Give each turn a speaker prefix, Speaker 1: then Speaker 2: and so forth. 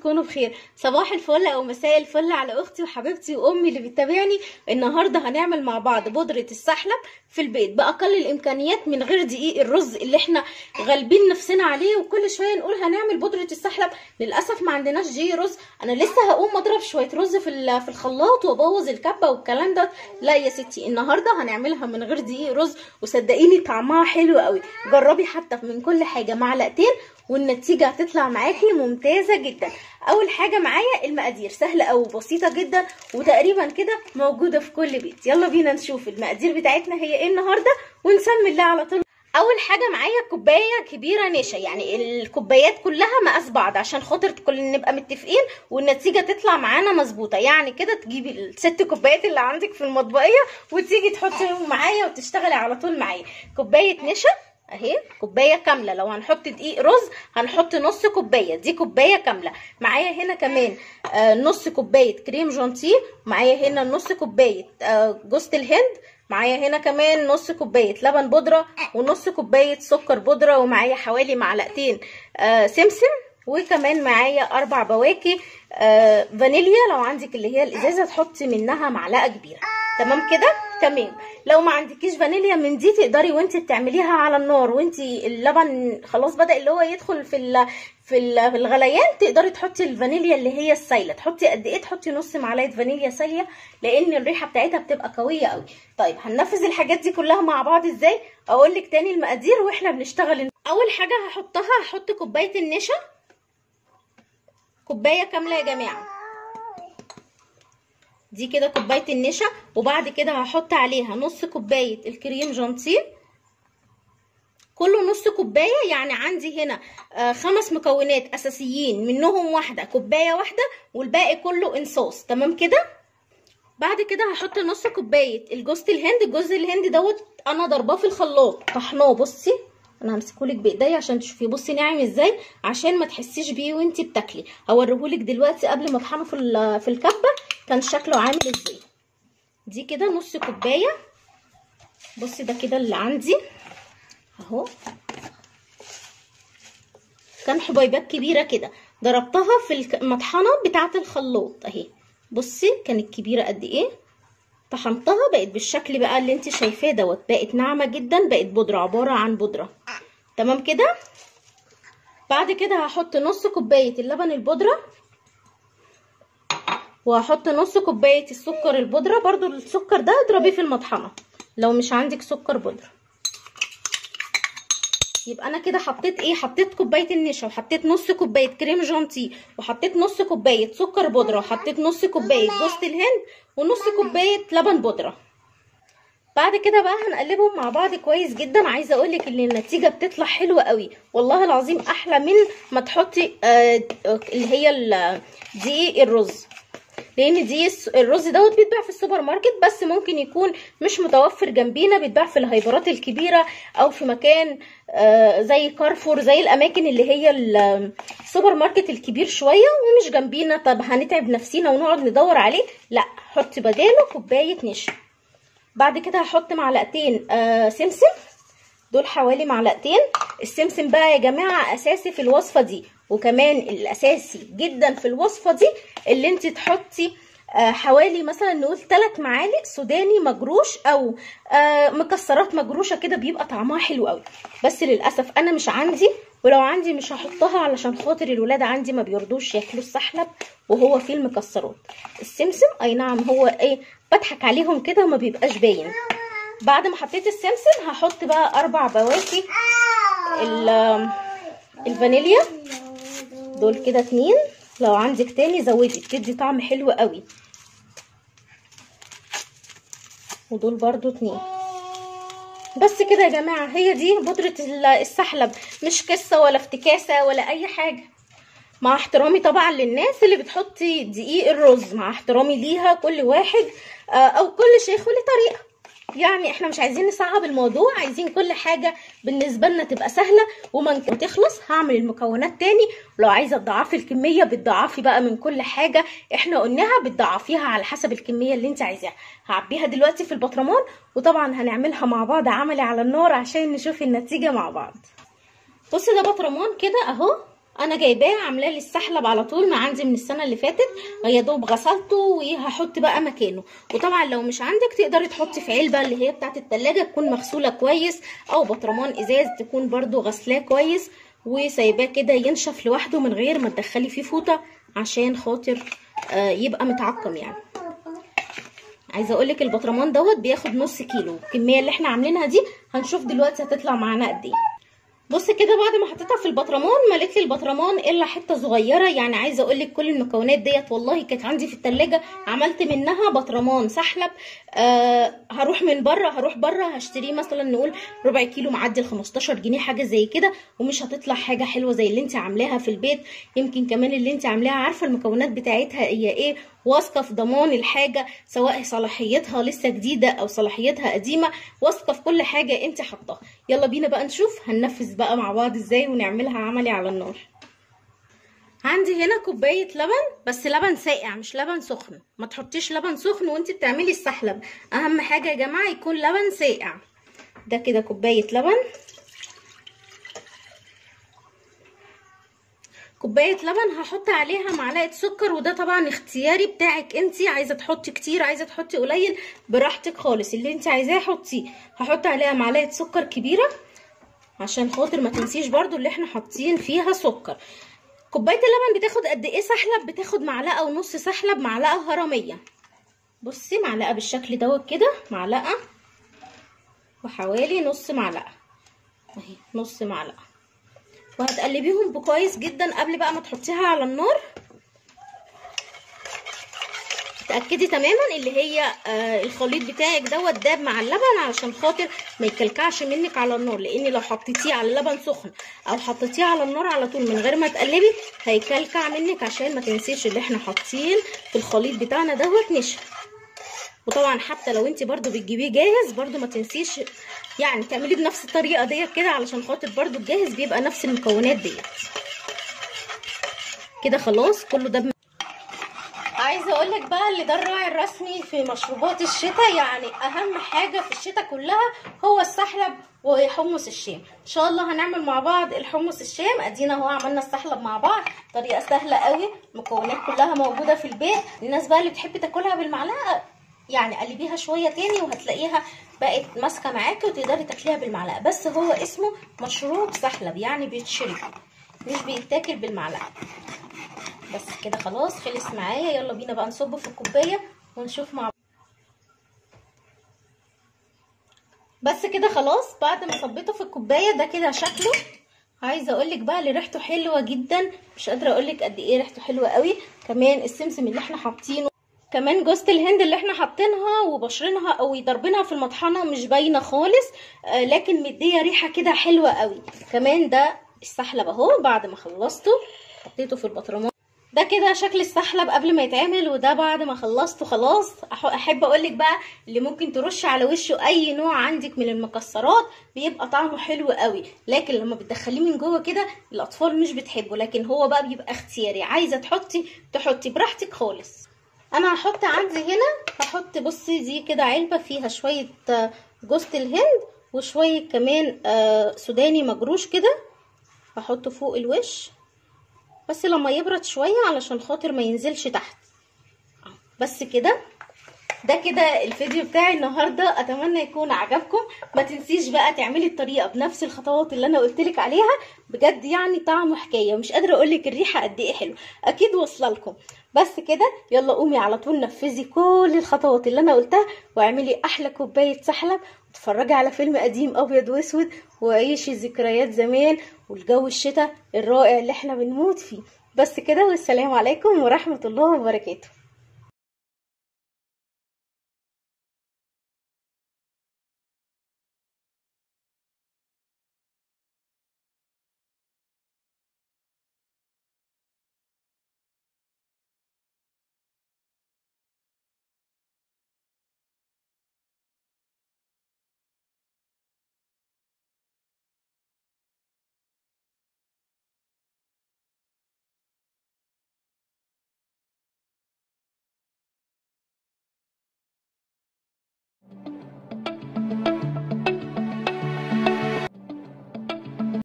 Speaker 1: تكونوا بخير صباح الفل او مساء الفل على اختي وحبيبتي وامي اللي بتتابعني النهارده هنعمل مع بعض بودره السحلب في البيت باقل الامكانيات من غير دقيق الرز اللي احنا غالبين نفسنا عليه وكل شويه نقول هنعمل بودره السحلب للاسف ما عندناش دقيق رز انا لسه هقوم اضرب شويه رز في في الخلاط وابوظ الكبه والكلام ده لا يا ستي النهارده هنعملها من غير دقيق رز وصدقيني طعمها حلو قوي جربي حتى من كل حاجه معلقتين والنتيجة هتطلع معاكي ممتازة جدا اول حاجة معايا المقادير سهلة او بسيطة جدا وتقريبا كده موجودة في كل بيت يلا بينا نشوف المقادير بتاعتنا هي ايه النهاردة ونسمي الله على طول اول حاجه معايا كوبايه كبيره نشا يعني الكوبايات كلها مقاس بعض عشان خاطر كل نبقى متفقين والنتيجه تطلع معانا مظبوطه يعني كده تجيبي الست كوبايات اللي عندك في المطبقيه وتيجي تحطيهم معايا وتشتغلي على طول معايا كوبايه نشا اهي كوبايه كامله لو هنحط دقيق رز هنحط نص كوبايه دي كوبايه كامله معايا هنا كمان آه نص كوبايه كريم جانتيه معايا هنا نص كوبايه آه جوز الهند معايا هنا كمان نص كوبايه لبن بودره ونص كوبايه سكر بودره ومعايا حوالي معلقتين آه سمسم وكمان معايا اربع بواكي آه فانيليا لو عندك اللي هي الازازه تحطي منها معلقه كبيره تمام كده تمام لو ما عندكيش فانيليا من دي تقدري وانت بتعمليها على النار وانت اللبن خلاص بدا اللي هو يدخل في ال في في الغليان تقدري تحطي الفانيليا اللي هي السايله تحطي قد ايه تحطي نص معلقه فانيليا سايله لان الريحه بتاعتها بتبقى قويه قوي طيب هننفذ الحاجات دي كلها مع بعض ازاي اقول لك تاني المقادير واحنا بنشتغل اول حاجه هحطها هحط كوبايه النشا كوبايه كامله يا جماعه دي كده كوبايه النشا وبعد كده هحط عليها نص كوبايه الكريم جانتيه كله نص كوبايه يعني عندي هنا آه خمس مكونات اساسيين منهم واحده كوبايه واحده والباقي كله انصاص تمام كده بعد كده هحط نص كوبايه الجوز الهند الجوز الهند دوت انا ضرباه في الخلاط طحناه بصي انا همسكهولك بايديا عشان تشوفي بصي ناعم ازاي عشان ما تحسيش بيه وانتي بتاكلي هوريهولك دلوقتي قبل ما اطحنه في في الكبه كان شكله عامل ازاي دي كده نص كوبايه بصي ده كده اللي عندي اهو كان حبيبات كبيره كده ضربتها في المطحنه بتاعه الخلاط اهي بصي كانت كبيره قد ايه طحنتها بقت بالشكل بقى اللي انت شايفاه دوت بقت ناعمه جدا بقت بودره عباره عن بودره تمام كده بعد كده هحط نص كوبايه اللبن البودره وهحط نص كوبايه السكر البودره برضو السكر ده اضربيه في المطحنه لو مش عندك سكر بودره يبقى انا كده حطيت ايه حطيت كوبايه النشا وحطيت نص كوبايه كريم جانتيه وحطيت نص كوبايه سكر بودره وحطيت نص كوبايه جوز الهند ونص كوبايه لبن بودره بعد كده بقى هنقلبهم مع بعض كويس جدا عايزه اقول لك ان النتيجه بتطلع حلوه قوي والله العظيم احلى من ما تحطي آه اللي هي دقيق الرز لان دي الرز دوت بيتباع في السوبر ماركت بس ممكن يكون مش متوفر جنبينا بيتباع في الهايبرات الكبيره او في مكان آه زي كارفور زي الاماكن اللي هي السوبر ماركت الكبير شويه ومش جنبينا طب هنتعب نفسينا ونقعد ندور عليه لا حطي بداله كوبايه نشا بعد كده هحط معلقتين آه سمسم دول حوالي معلقتين السمسم بقى يا جماعه اساسي في الوصفه دي وكمان الاساسي جدا في الوصفه دي اللي انت تحطي آه حوالي مثلا نقول 3 معالق سوداني مجروش او آه مكسرات مجروشه كده بيبقى طعمها حلو قوي بس للاسف انا مش عندي ولو عندي مش هحطها علشان خاطر الولاد عندي ما بيرضوش ياكلوا السحلب وهو فيه المكسرات السمسم اي نعم هو ايه بضحك عليهم كده وما بيبقاش باين بعد ما حطيت السمسم هحط بقى اربع بواكي الفانيليا دول كده اتنين لو عندك تاني زودي بتدي طعم حلو قوي ودول برضو اتنين بس كده يا جماعة هي دي بودرة السحلب مش قصة ولا افتكاسة ولا اي حاجة مع احترامي طبعا للناس اللي بتحطي دقيق الرز مع احترامي ليها كل واحد او كل شيخ وليه طريقة يعني احنا مش عايزين نصعب الموضوع عايزين كل حاجة بالنسبة لنا تبقى سهلة وما تخلص هعمل المكونات تاني ولو عايزة تضعفي الكمية بتضعفي بقى من كل حاجة احنا قلناها بتضعفيها على حسب الكمية اللي انت عايزاها هعبيها دلوقتي في البطرمان وطبعا هنعملها مع بعض عملي على النار عشان نشوف النتيجة مع بعض بصي ده بطرمان كده اهو انا جايباه عاملاه للسحلب على طول ما عندي من السنه اللي فاتت يا دوب غسلته وهحط بقى مكانه وطبعا لو مش عندك تقدري تحطي في علبه اللي هي بتاعه التلاجة تكون مغسوله كويس او بطرمان ازاز تكون برضو غسلاه كويس وسايباه كده ينشف لوحده من غير ما تدخلي فيه فوطه عشان خاطر آه يبقى متعقم يعني عايزه اقولك البطرمان دوت بياخد نص كيلو الكميه اللي احنا عاملينها دي هنشوف دلوقتي هتطلع معانا قد ايه بص كده بعد ما حطيتها في البطرمان مليت لي البطرمان الا حته صغيره يعني عايزه اقول لك كل المكونات ديت والله كانت عندي في التلاجة عملت منها بطرمان سحلب آه هروح من بره هروح بره هشتريه مثلا نقول ربع كيلو معدي ال 15 جنيه حاجه زي كده ومش هتطلع حاجه حلوه زي اللي انت عاملاها في البيت يمكن كمان اللي انت عاملاها عارفه المكونات بتاعتها هي ايه واثقه في ضمان الحاجه سواء صلاحيتها لسه جديده او صلاحيتها قديمه واثقه في كل حاجه انت حطاها يلا بينا بقى نشوف هننفذ بقى مع بعض ازاي ونعملها عملي على النار عندي هنا كوبايه لبن بس لبن ساقع مش لبن سخن ما تحطيش لبن سخن وانت بتعملي السحلب اهم حاجه يا جماعه يكون لبن ساقع ده كده كوبايه لبن كوبايه لبن هحط عليها معلقه سكر وده طبعا اختياري بتاعك انت عايزه تحطي كتير عايزه تحطي قليل براحتك خالص اللي انت عايزاه حطيه هحط عليها معلقه سكر كبيره عشان خاطر ما تنسيش برضو اللي احنا حاطين فيها سكر كوبايه اللبن بتاخد قد ايه سحلب بتاخد معلقه ونص سحلب معلقه هرميه بصي معلقه بالشكل دوت كده معلقه وحوالي نص معلقه اهي نص معلقه وهتقلبيهم بكويس جدا قبل بقى ما تحطيها على النار تاكدي تماما اللي هي آه الخليط بتاعك دوت داب مع اللبن علشان خاطر ما يكلكعش منك على النار لان لو حطيتيه على اللبن سخن او حطيتيه على النار على طول من غير ما تقلبي هيكلكع منك عشان ما تنسيش اللي احنا حاطين في الخليط بتاعنا دوت نشا وطبعا حتى لو انت برضو بتجيبيه جاهز برضو ما تنسيش يعني تعمليه بنفس الطريقه ديت كده علشان خاطر برضو الجاهز بيبقى نفس المكونات ديت كده خلاص كله ده عايزه اقول لك بقى اللي ده الراعي الرسمي في مشروبات الشتاء يعني اهم حاجه في الشتاء كلها هو السحلب وحمص الشام ان شاء الله هنعمل مع بعض الحمص الشام ادينا اهو عملنا السحلب مع بعض طريقه سهله قوي المكونات كلها موجوده في البيت الناس بقى اللي بتحب تاكلها بالمعلقه يعني قلبيها شويه تاني وهتلاقيها بقت ماسكه معاكي وتقدري تاكليها بالمعلقه بس هو اسمه مشروب سحلب يعني بيتشرب مش بيتاكل بالمعلقه بس كده خلاص خلص معايا يلا بينا بقى نصبه في الكوبايه ونشوف مع بس كده خلاص بعد ما صبيته في الكوبايه ده كده شكله عايزه اقول لك بقى اللي ريحته حلوه جدا مش قادره اقول لك قد ايه ريحته حلوه قوي كمان السمسم اللي احنا حاطينه كمان جوزة الهند اللي احنا حاطينها وبشرينها او ضربينها في المطحنه مش باينه خالص آه لكن مديه ريحه كده حلوه قوي كمان ده السحلب اهو بعد ما خلصته حطيته في البطرمان ده كده شكل السحلب قبل ما يتعمل وده بعد ما خلصته خلاص احب اقولك بقى اللي ممكن ترش على وشه اي نوع عندك من المكسرات بيبقى طعمه حلو قوي لكن لما بتدخليه من جوه كده الاطفال مش بتحبه لكن هو بقى بيبقى اختياري عايزه تحطي تحطي براحتك خالص انا هحط عندي هنا هحط بصي دي كده علبه فيها شويه جوزة الهند وشويه كمان سوداني مجروش كده هحطه فوق الوش بس لما يبرد شويه علشان خاطر ما ينزلش تحت بس كده ده كده الفيديو بتاعي النهارده اتمنى يكون عجبكم ما تنسيش بقى تعملي الطريقه بنفس الخطوات اللي انا قلت عليها بجد يعني طعمه حكايه مش قادره اقول لك الريحه قد ايه حلو اكيد واصله لكم بس كده يلا قومي على طول نفذي كل الخطوات اللي انا قلتها واعملي احلى كوبايه سحلب وتتفرجي على فيلم قديم ابيض واسود وعيشي ذكريات زمان والجو الشتاء الرائع اللي احنا بنموت فيه بس كده والسلام عليكم ورحمه الله وبركاته